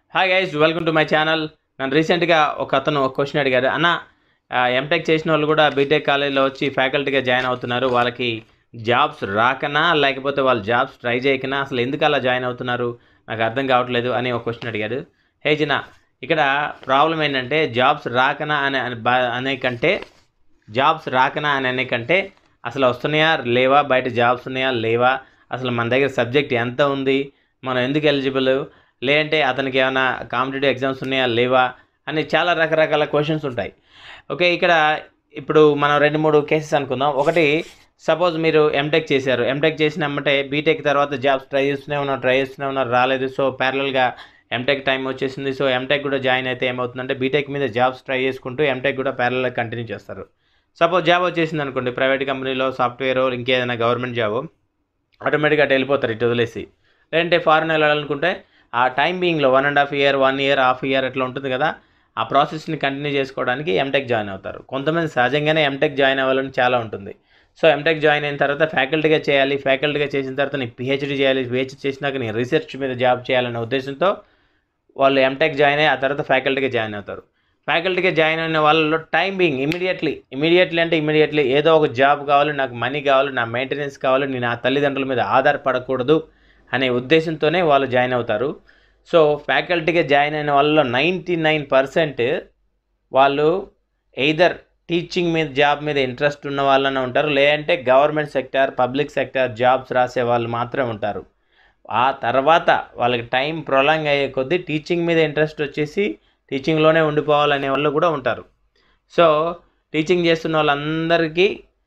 hi guys welcome to my channel నన్ను రీసెంట్గా ఒక అతను ఒక క్వశ్చన్ అడిగాడు అన్న ఎంటెక్ చేసిన వాళ్ళు కూడా బీటెక్ కాలేజీలో వచ్చి ఫ్యాకల్టీగా జాయిన్ అవుతున్నారు వాళ్ళకి జాబ్స్ రాకనా లేకపోతే వాళ్ళు జాబ్స్ ట్రై చేయకనా అసలు ఎందుకు అలా జాయిన్ అవుతున్నారు నాకు అర్థం కావట్లేదు అని ఒక క్వశ్చన్ అడిగాడు హే జినా ఇక్కడ ప్రాబ్లం ఏంటంటే జాబ్స్ రాకనా అని అని బా- అనే కంటే జాబ్స్ రాకనా అని అనే కంటే అసలు వస్తున్నాయా లేవా బయట జాబ్స్ ఉన్నాయా లేవా అసలు మన దగ్గర సబ్జెక్ట్ ఎంత ఉంది మనం ఎందుకు ఎలిజిబుల్ లేదంటే అతనికి ఏమైనా కాంపిటేటివ్ ఎగ్జామ్స్ ఉన్నాయా లేవా అని చాలా రకరకాల క్వశ్చన్స్ ఉంటాయి ఓకే ఇక్కడ ఇప్పుడు మనం రెండు మూడు కేసెస్ అనుకుందాం ఒకటి సపోజ్ మీరు ఎంటెక్ చేశారు ఎంటెక్ చేసినామంటే బీటెక్ తర్వాత జాబ్స్ ట్రై చేస్తూనే ఉన్నారు ట్రై చేస్తూనే ఉన్నారు రాలేదు సో ప్యారలల్గా ఎంటెక్ టైం వచ్చేసింది సో ఎంటెక్ కూడా జాయిన్ అయితే ఏమవుతుందంటే బీటెక్ మీద జాబ్స్ ట్రై చేసుకుంటూ ఎంటెక్ కూడా ప్యారలల్గా కంటిన్యూ చేస్తారు సపోజ్ జాబ్ వచ్చేసింది అనుకోండి ప్రైవేట్ కంపెనీలో సాఫ్ట్వేర్ ఇంకేదైనా గవర్నమెంట్ జాబ్ ఆటోమేటిక్గా అటు వెళ్ళిపోతారు ఇటు వదిలేసి లేదంటే ఫారెన్ వెళ్ళాలనుకుంటే ఆ టైం బీయింగ్లో one and half year one year half year అట్లా ఉంటుంది కదా ఆ ప్రాసెస్ని కంటిన్యూ చేసుకోవడానికి ఎంటెక్ జాయిన్ అవుతారు కొంతమంది సహజంగానే ఎంటెక్ జాయిన్ అవ్వాలని చాలా ఉంటుంది సో ఎంటెక్ జాయిన్ అయిన తర్వాత ఫ్యాకల్టీగా చేయాలి ఫ్యాకల్టీగా చేసిన తర్వాత నేను పిహెచ్డీ చేయాలి పిహెచ్డీ చేసినాక నేను రీసెర్చ్ మీద జాబ్ చేయాలనే ఉద్దేశంతో వాళ్ళు ఎంటెక్ జాయిన్ అయ్యి ఆ తర్వాత ఫ్యాకల్టీగా జాయిన్ అవుతారు ఫ్యాకల్టీగా జాయిన్ అయిన వాళ్ళలో టైం బీయింగ్ ఇమీడియట్లీ ఇమీడియట్లీ అంటే ఇమీడియట్లీ ఏదో ఒక జాబ్ కావాలి నాకు మనీ కావాలి నా మెయింటెనెన్స్ కావాలి నేను నా తల్లిదండ్రుల మీద ఆధారపడకూడదు అనే ఉద్దేశంతోనే వాళ్ళు జాయిన్ అవుతారు సో ఫ్యాకల్టీగా జాయిన్ అయిన వాళ్ళలో నైంటీ నైన్ పర్సెంట్ వాళ్ళు ఎయిదర్ టీచింగ్ మీద జాబ్ మీద ఇంట్రెస్ట్ ఉన్న వాళ్ళనే ఉంటారు లేదంటే government sector public sector jobs రాసే వాళ్ళు మాత్రమే ఉంటారు ఆ తర్వాత వాళ్ళకి టైం ప్రొలాంగ్ అయ్యే కొద్దీ టీచింగ్ మీద ఇంట్రెస్ట్ వచ్చేసి టీచింగ్లోనే ఉండిపోవాలనే వాళ్ళు కూడా ఉంటారు సో టీచింగ్ చేస్తున్న వాళ్ళందరికీ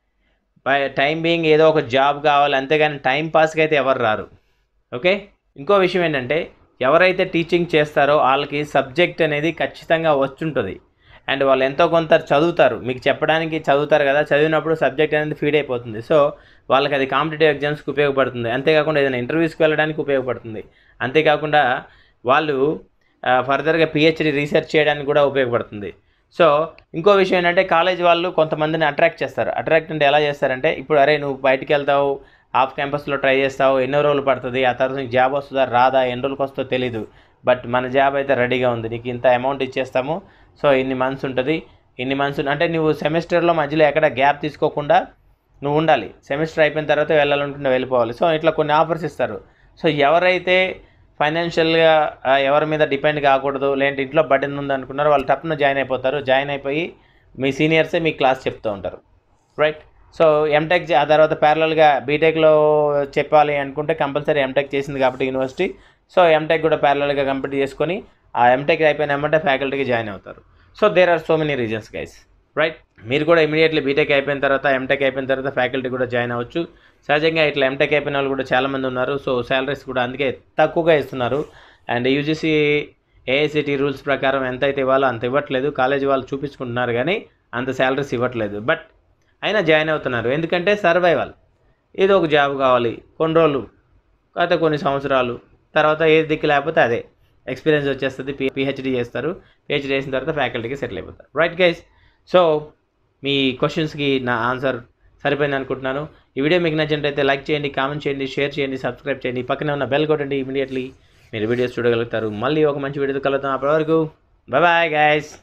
బై టైం బీయింగ్ ఏదో ఒక జాబ్ కావాలి అంతేగాని టైం పాస్కి అయితే ఎవరు రారు ఓకే ఇంకో విషయం ఏంటంటే ఎవరైతే టీచింగ్ చేస్తారో వాళ్ళకి సబ్జెక్ట్ అనేది ఖచ్చితంగా వచ్చుంటుంది అండ్ వాళ్ళు ఎంతో కొంత చదువుతారు మీకు చెప్పడానికి చదువుతారు కదా చదివినప్పుడు సబ్జెక్ట్ అనేది ఫీడ్ అయిపోతుంది సో వాళ్ళకి అది కాంపిటేటివ్ ఎగ్జామ్స్కి ఉపయోగపడుతుంది అంతేకాకుండా ఏదైనా ఇంటర్వ్యూస్కి వెళ్ళడానికి ఉపయోగపడుతుంది అంతేకాకుండా వాళ్ళు ఫర్దర్గా పిహెచ్డి రీసెర్చ్ చేయడానికి కూడా ఉపయోగపడుతుంది సో ఇంకో విషయం ఏంటంటే కాలేజ్ వాళ్ళు కొంతమందిని అట్రాక్ట్ చేస్తారు అట్రాక్ట్ అంటే ఎలా చేస్తారంటే ఇప్పుడు అరే నువ్వు బయటికి వెళ్తావు ఆఫ్ క్యాంపస్లో ట్రై చేస్తావు ఎన్నో రోజులు పడుతుంది ఆ తర్వాత నీకు జాబ్ వస్తుందా రాదా ఎన్ని రోజులకి వస్తుందో తెలీదు బట్ మన జాబ్ అయితే రెడీగా ఉంది నీకు ఇంత అమౌంట్ ఇచ్చేస్తాము సో ఇన్ని మంత్స్ ఉంటుంది ఇన్ని మంత్స్ అంటే నువ్వు సెమిస్టర్లో మధ్యలో ఎక్కడ గ్యాప్ తీసుకోకుండా నువ్వు ఉండాలి సెమిస్టర్ అయిపోయిన తర్వాత వెళ్ళాలనుకుంటే వెళ్ళిపోవాలి సో ఇట్లా కొన్ని ఆఫర్స్ ఇస్తారు సో ఎవరైతే ఫైనాన్షియల్గా ఎవరి మీద డిపెండ్ కాకూడదు లేదంటే ఇంట్లో బడ్డెన్ ఉంది అనుకున్నారో వాళ్ళు తప్పన జాయిన్ అయిపోతారు జాయిన్ అయిపోయి మీ సీనియర్సే మీ క్లాస్ చెప్తూ ఉంటారు రైట్ సో ఎంటెక్ ఆ తర్వాత ప్యారలల్గా బీటెక్లో చెప్పాలి అనుకుంటే కంపల్సరీ ఎంటెక్ చేసింది కాబట్టి యూనివర్సిటీ సో ఎంటెక్ కూడా ప్యారలల్గా కంప్లీట్ చేసుకొని ఆ ఎంటెక్ అయిపోయిన ఏమంటే ఫ్యాకల్టీకి జాయిన్ అవుతారు so there are so many reasons guys right మీరు కూడా ఇమీడియట్లీ బీటెక్ అయిపోయిన తర్వాత ఎంటెక్ అయిపోయిన తర్వాత ఫ్యాకల్టీ కూడా జాయిన్ అవ్వచ్చు సహజంగా ఇట్లా ఎంటెక్ అయిపోయిన వాళ్ళు కూడా చాలామంది ఉన్నారు సో శాలరీస్ కూడా అందుకే తక్కువగా ఇస్తున్నారు అండ్ యూజీసీ ఏఐసిటీ రూల్స్ ప్రకారం ఎంత అయితే ఇవ్వాలో అంత ఇవ్వట్లేదు కాలేజీ వాళ్ళు చూపించుకుంటున్నారు కానీ అంత శాలరీస్ ఇవ్వట్లేదు బట్ అయినా జాయిన్ అవుతున్నారు ఎందుకంటే సర్వైవల్ ఏదో ఒక జాబ్ కావాలి కొన్ని రోజులు కాకపోతే కొన్ని సంవత్సరాలు తర్వాత ఏది దిక్కు లేకపోతే అదే ఎక్స్పీరియన్స్ వచ్చేస్తుంది పి పిహెచ్డీ చేస్తారు పిహెచ్డీ చేసిన తర్వాత ఫ్యాకల్టీకి సెటిల్ అయిపోతారు రైట్ గైస్ సో మీ క్వశ్చన్స్కి నా ఆన్సర్ సరిపోయింది అనుకుంటున్నాను ఈ వీడియో మీకు నచ్చినట్లయితే లైక్ చేయండి కామెంట్ చేయండి షేర్ చేయండి సబ్స్క్రైబ్ చేయండి పక్కనే ఉన్న బెల్ కొట్టండి ఇమీడియట్లీ మీరు వీడియోస్ చూడగలుగుతారు మళ్ళీ ఒక మంచి వీడియోతో కలుద్దాం అప్పటి వరకు బాయ్ బాయ్ గైస్